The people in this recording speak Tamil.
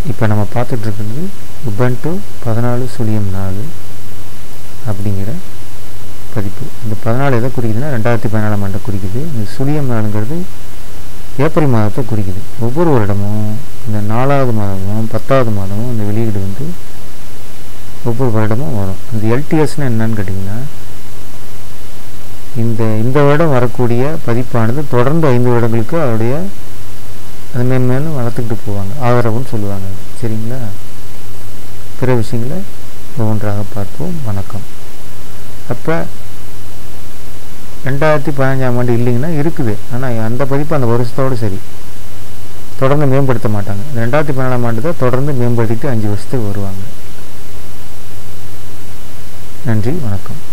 இப்போ நம்ம பார்த்துட்டு இருக்கிறது உபன்ட்டு பதினாலு சுழியம் நாலு அப்படிங்கிற பதிப்பு இந்த பதினாலு எதை குறிக்குதுன்னா ரெண்டாயிரத்தி பதினாலாம் ஆண்டை குறிக்குது இந்த சுழியம் நாலுங்கிறது ஏப்ரல் மாதத்தை குறிக்குது ஒவ்வொரு வருடமும் இந்த நாலாவது மாதமும் பத்தாவது மாதமும் இந்த வெளியீடு வந்து ஒவ்வொரு வருடமும் வரும் இந்த எல்டிஎஸ்னு என்னன்னு கேட்டிங்கன்னா இந்த இந்த வருடம் வரக்கூடிய பதிப்பானது தொடர்ந்து ஐந்து வருடங்களுக்கு அதோடைய அது மேன்மேலும் வளர்த்துக்கிட்டு போவாங்க ஆதரவுன்னு சொல்லுவாங்க சரிங்களா பிற விஷயங்களை ஒவ்வொன்றாக பார்ப்போம் வணக்கம் அப்போ ரெண்டாயிரத்தி பதினஞ்சாம் ஆண்டு இல்லைங்கன்னா இருக்குது ஆனால் அந்த பதிப்பு அந்த வருஷத்தோடு சரி தொடர்ந்து மேம்படுத்த மாட்டாங்க ரெண்டாயிரத்தி பதினாலாம் ஆண்டு தான் தொடர்ந்து மேம்படுத்திட்டு அஞ்சு வருஷத்துக்கு வருவாங்க நன்றி வணக்கம்